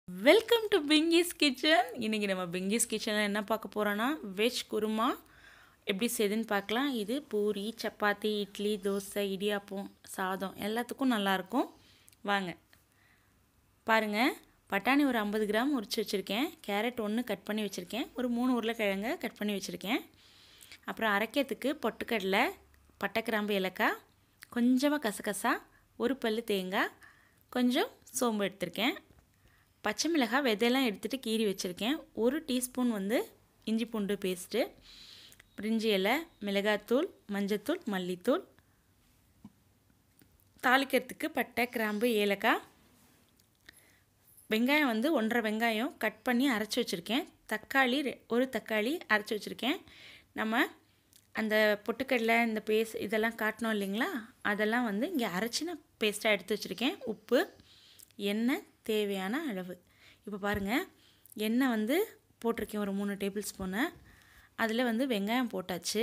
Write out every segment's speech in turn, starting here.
welcome to Pinky's kitchen இன்றைக்கி நம்ம பிங்கிஸ் கிச்சனில் என்ன பார்க்க போகிறோன்னா வெஜ் குருமா எப்படி செய்யுதுன்னு பார்க்கலாம் இது பூரி சப்பாத்தி இட்லி தோசை இடியாப்பம் சாதம் எல்லாத்துக்கும் நல்லாயிருக்கும் வாங்க பாருங்கள் பட்டாணி ஒரு ஐம்பது கிராம் உரிச்சு வச்சுருக்கேன் கேரட் ஒன்று கட் பண்ணி வச்சுருக்கேன் ஒரு மூணு உருளைக்கிழங்க கட் பண்ணி வச்சுருக்கேன் அப்புறம் அரைக்கிறதுக்கு பொட்டுக்கடலை பட்டை கிராம்பு ஏலக்காய் கொஞ்சமாக கசகசா ஒரு பல் தேங்காய் கொஞ்சம் சோம்பு எடுத்திருக்கேன் பச்சை மிளகாய் விதையெல்லாம் எடுத்துகிட்டு கீறி வச்சுருக்கேன் ஒரு டீஸ்பூன் வந்து இஞ்சி பூண்டு பேஸ்ட்டு பிரிஞ்சி இலை மிளகாத்தூள் மஞ்சத்தூள் மல்லித்தூள் தாளிக்கிறதுக்கு பட்டை கிராம்பு ஏலக்காய் வெங்காயம் வந்து ஒன்றரை வெங்காயம் கட் பண்ணி அரைச்சி வச்சுருக்கேன் தக்காளி ஒரு தக்காளி அரைச்சி வச்சுருக்கேன் நம்ம அந்த பொட்டுக்கடலை இந்த பேஸ்ட் இதெல்லாம் காட்டினோம் இல்லைங்களா அதெல்லாம் வந்து இங்கே அரைச்சி நான் பேஸ்ட்டாக எடுத்து வச்சுருக்கேன் உப்பு எண்ணெய் தேவையான அளவு இப்போ பாருங்கள் எண்ணெய் வந்து போட்டிருக்கேன் ஒரு மூணு டேபிள் ஸ்பூனு அதில் வந்து வெங்காயம் போட்டாச்சு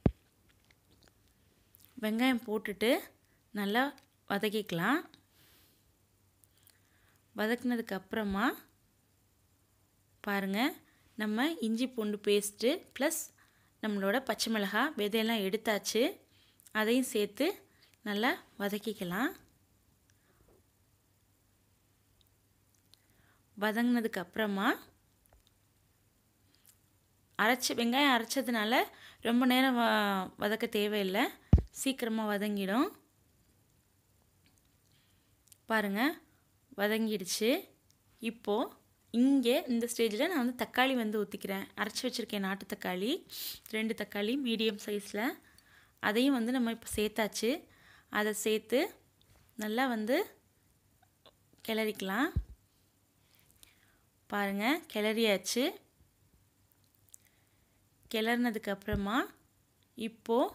வெங்காயம் போட்டுட்டு நல்லா வதக்கிக்கலாம் வதக்குனதுக்கு அப்புறமா பாருங்கள் நம்ம இஞ்சி பூண்டு பேஸ்ட்டு ப்ளஸ் நம்மளோட பச்சை மிளகாய் விதையெல்லாம் எடுத்தாச்சு அதையும் சேர்த்து நல்லா வதக்கிக்கலாம் வதங்கினதுக்கு அப்புறமா அரைச்சி வெங்காயம் அரைச்சதுனால ரொம்ப நேரம் வ வதக்க தேவையில்லை சீக்கிரமாக வதங்கிடும் பாருங்கள் வதங்கிடுச்சு இப்போது இங்கே இந்த ஸ்டேஜில் நான் வந்து தக்காளி வந்து ஊற்றிக்கிறேன் அரைச்சி வச்சுருக்கேன் நாட்டு தக்காளி ரெண்டு தக்காளி மீடியம் சைஸில் அதையும் வந்து நம்ம இப்போ சேர்த்தாச்சு அதை சேர்த்து நல்லா வந்து கிளறிக்கலாம் பாருங்கள் கிளறியாச்சு கிளறினதுக்கு அப்புறமா இப்போது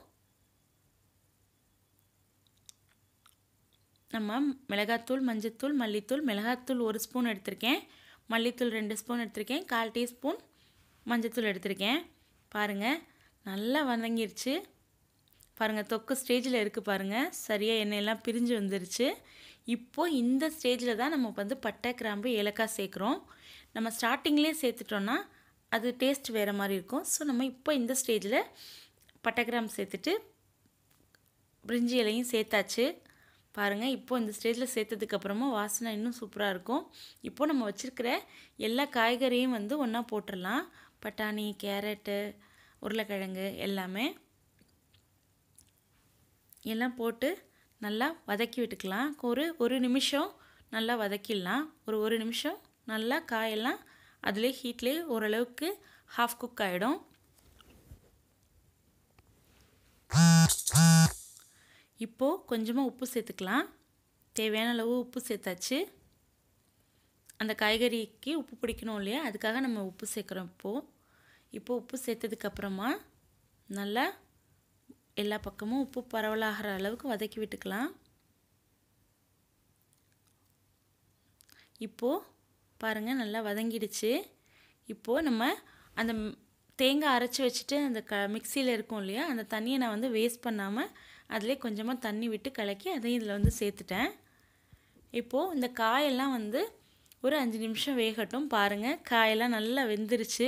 நம்ம மிளகாத்தூள் மஞ்சத்தூள் மல்லித்தூள் மிளகாத்தூள் ஒரு ஸ்பூன் எடுத்திருக்கேன் மல்லித்தூள் ரெண்டு ஸ்பூன் எடுத்திருக்கேன் கால் டீஸ்பூன் மஞ்சத்தூள் எடுத்திருக்கேன் பாருங்கள் நல்லா வதங்கிருச்சு பாருங்கள் தொக்கு ஸ்டேஜில் இருக்குது பாருங்கள் சரியாக எண்ணெயெல்லாம் பிரிஞ்சு வந்துருச்சு இப்போது இந்த ஸ்டேஜில் தான் நம்ம வந்து பட்டை கிராம்பு ஏலக்காய் சேர்க்குறோம் நம்ம ஸ்டார்டிங்லேயே சேர்த்துட்டோன்னா அது டேஸ்ட் வேறு மாதிரி இருக்கும் ஸோ நம்ம இப்போ இந்த ஸ்டேஜில் பட்டை கிராம்பு சேர்த்துட்டு பிரிஞ்சி இலையும் சேர்த்தாச்சு பாருங்கள் இப்போது இந்த ஸ்டேஜில் சேர்த்ததுக்கப்புறமா வாசனை இன்னும் சூப்பராக இருக்கும் இப்போது நம்ம வச்சுருக்கிற எல்லா காய்கறியும் வந்து ஒன்றா போட்டுடலாம் பட்டாணி கேரட்டு உருளைக்கிழங்கு எல்லாமே எல்லாம் போட்டு நல்லா வதக்கி விட்டுக்கலாம் ஒரு ஒரு நிமிஷம் நல்லா வதக்கிடலாம் ஒரு ஒரு நிமிஷம் நல்லா காயெல்லாம் அதிலே ஹீட்லேயே ஓரளவுக்கு ஹாஃப் குக் ஆகிடும் இப்போது கொஞ்சமாக உப்பு சேர்த்துக்கலாம் தேவையான அளவு உப்பு சேர்த்தாச்சு அந்த காய்கறிக்கு உப்பு பிடிக்கணும் இல்லையா அதுக்காக நம்ம உப்பு சேர்க்குறோம் இப்போது இப்போது உப்பு சேர்த்ததுக்கப்புறமா நல்லா எல்லா பக்கமும் உப்பு பரவலாகிற அளவுக்கு வதக்கி விட்டுக்கலாம் இப்போது பாருங்கள் நல்லா வதங்கிடுச்சு இப்போது நம்ம அந்த தேங்காய் அரைச்சி வச்சுட்டு அந்த க மிக்சியில் இருக்கும் இல்லையா அந்த தண்ணியை நான் வந்து வேஸ்ட் பண்ணாமல் அதிலே கொஞ்சமாக தண்ணி விட்டு கலக்கி அதையும் இதில் வந்து சேர்த்துட்டேன் இப்போது இந்த காயெல்லாம் வந்து ஒரு அஞ்சு நிமிஷம் வேகட்டும் பாருங்கள் காயெல்லாம் நல்லா வெந்துருச்சு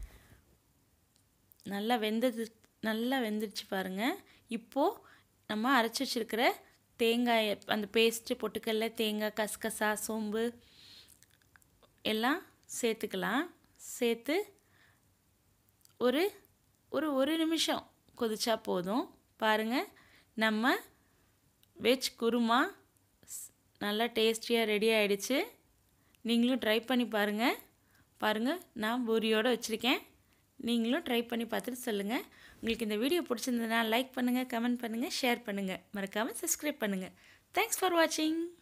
நல்லா வெந்தது நல்லா வெந்துருச்சு பாருங்கள் இப்போது நம்ம அரைச்சி வச்சுருக்கிற தேங்காய் அந்த பேஸ்ட்டு பொட்டுக்கல்ல தேங்காய் கசகசா சோம்பு எல்லாம் சேர்த்துக்கலாம் சேர்த்து ஒரு ஒரு ஒரு நிமிஷம் கொதிச்சா போதும் பாருங்கள் நம்ம வெஜ் குருமா நல்லா டேஸ்டியாக ரெடி ஆகிடுச்சு நீங்களும் ட்ரை பண்ணி பாருங்கள் பாருங்கள் நான் பூரியோடு வச்சுருக்கேன் நீங்களும் ட்ரை பண்ணி பார்த்துட்டு சொல்லுங்கள் உங்களுக்கு இந்த வீடியோ பிடிச்சிருந்ததுன்னா லைக் பண்ணுங்கள் கமெண்ட் பண்ணுங்கள் ஷேர் பண்ணுங்கள் மறக்காமல் சப்ஸ்கிரைப் பண்ணுங்கள் தேங்க்ஸ் ஃபார் வாட்சிங்